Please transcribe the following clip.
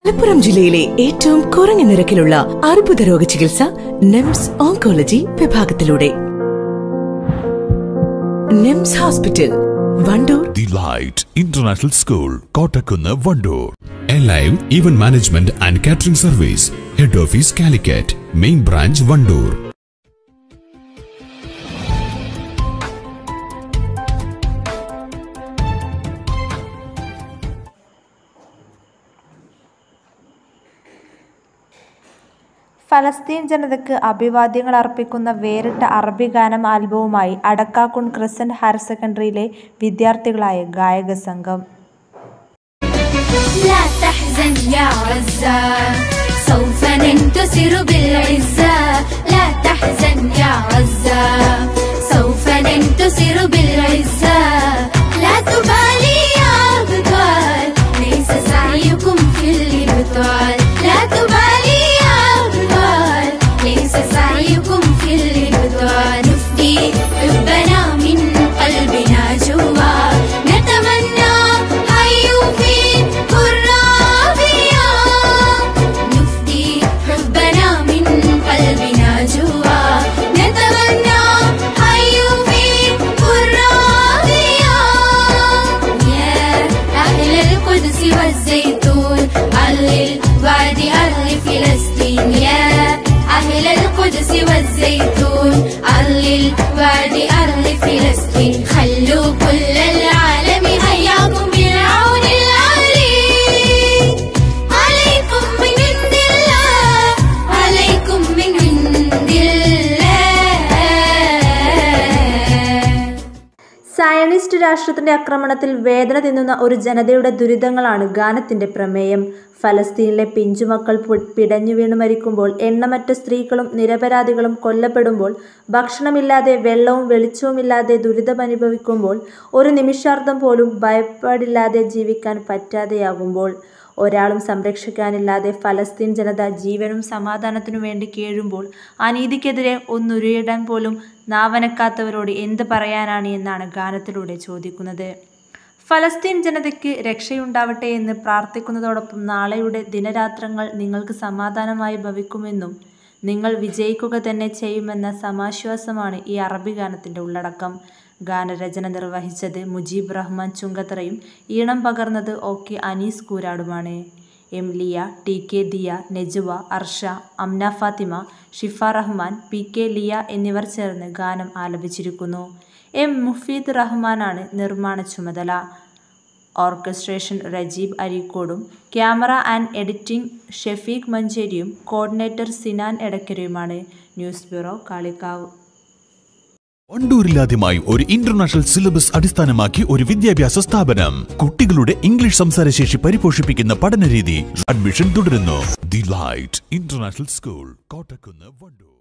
മലപ്പുറം ജില്ലയിലെ ഏറ്റവും കുറഞ്ഞ നിരക്കിലുള്ള അർബുദ രോഗ ചികിത്സ നെംസ് ഓങ്കോളജി വിഭാഗത്തിലൂടെ NIMS hospital Wandoor the light international school Kottakunnu Wandoor Alive Event Management and Catering Service. Head Office Calicut. Main Branch Vandoor. ഫലസ്തീൻ ജനതയ്ക്ക് അഭിവാദ്യങ്ങൾ അർപ്പിക്കുന്ന വേറിട്ട അറബി ഗാനം ആൽബവുമായി അടക്കാക്കുൺ ക്രിസന്റ് ഹയർ സെക്കൻഡറിയിലെ വിദ്യാർത്ഥികളായ ഗായക സംഘം لا تحزن يا عزة سوف ننتصر بالعزة لا تحزن يا عزة سوف ننتصر بالعزة لا تبالي يا أبطال ليس سعيكم في الإبطال لا تبالي يا أبطال ليس سعيكم في الإبطال نفدي حبنا من قلبنا جوا نتمنى حيوا في الرابية نفدي حبنا من قلبنا جوا نتمنى حيوا في الرابية يا أهل القدس والزيتون أهل الوعد أهل فلسطين يا أهل القدس والزيتون أهل الوعد أهل فلسطين خلوا كل العالم هياكم بالعون العلي عليكم من عند الله عليكم من عند الله സയനിസ്റ്റ് രാഷ്ട്രത്തിന്റെ ആക്രമണത്തിൽ വേദന തിന്നുന്ന ഒരു ജനതയുടെ ദുരിതങ്ങളാണ് ഗാനത്തിന്റെ പ്രമേയം ഫലസ്തീനിലെ പിഞ്ചുമക്കൾ പു- പിടഞ്ഞു വീണു മരിക്കുമ്പോൾ എണ്ണമറ്റ സ്ത്രീകളും നിരപരാധികളും കൊല്ലപ്പെടുമ്പോൾ ഭക്ഷണമില്ലാതെ വെള്ളവും വെളിച്ചവുമില്ലാതെ ദുരിതമനുഭവിക്കുമ്പോൾ ഒരു നിമിഷാർദ്ധം പോലും ഭയപ്പാടില്ലാതെ ജീവിക്കാൻ പറ്റാതെയാകുമ്പോൾ ഒരാളും സംരക്ഷിക്കാനില്ലാതെ ഫലസ്തീൻ ജനത ജീവനും സമാധാനത്തിനു വേണ്ടി കേഴുമ്പോൾ അനീതിക്കെതിരെ ഒന്നുരുയിടാൻ പോലും നാവനക്കാത്തവരോട് എന്ത് പറയാനാണ് എന്നാണ് ഗാനത്തിലൂടെ ചോദിക്കുന്നത് ഫലസ്തീൻ ജനതയ്ക്ക് രക്ഷയുണ്ടാവട്ടെ എന്ന് പ്രാർത്ഥിക്കുന്നതോടൊപ്പം നാളെയുടെ ദിനരാത്രങ്ങൾ നിങ്ങൾക്ക് സമാധാനമായി ഭവിക്കുമെന്നും നിങ്ങൾ വിജയിക്കുക തന്നെ ചെയ്യുമെന്ന സമാശ്വാസമാണ് ഈ അറബി ഗാനത്തിൻ്റെ ഉള്ളടക്കം ഗാനരചന നിർവഹിച്ചത് മുജീബ് റഹ്മാൻ ചുങ്കത്തറയും ഈണം പകർന്നത് ഒ കെ അനീസ് കൂരാടുമാണ് M Liya T K Diya Nejuva Arsha Amna Fathima Shifa Rahman P K Liya എന്നിവർ ചേർന്ന് ഗാനം ആലപിച്ചിരിക്കുന്നു എം മുഫീദ് റഹ്മാനാണ് നിർമ്മാണ ചുമതല ഓർക്കസ്ട്രേഷൻ റജീബ് അരീക്കോടും ക്യാമറ ആൻഡ് എഡിറ്റിംഗ് ഷെഫീഖ് മഞ്ചേരിയും കോർഡിനേറ്റർ സിനാൻ എടക്കരയുമാണ് ന്യൂസ് ബ്യൂറോ കാളിക്കാവ് വണ്ടൂരിലാദ്യമായി ഒരു ഇന്റർനാഷണൽ സിലബസ് അടിസ്ഥാനമാക്കി ഒരു വിദ്യാഭ്യാസ സ്ഥാപനം കുട്ടികളുടെ ഇംഗ്ലീഷ് സംസാരശേഷി പരിപോഷിപ്പിക്കുന്ന പഠനരീതി അഡ്മിഷൻ തുടരുന്നു the light international school Kottakunnu Wandoor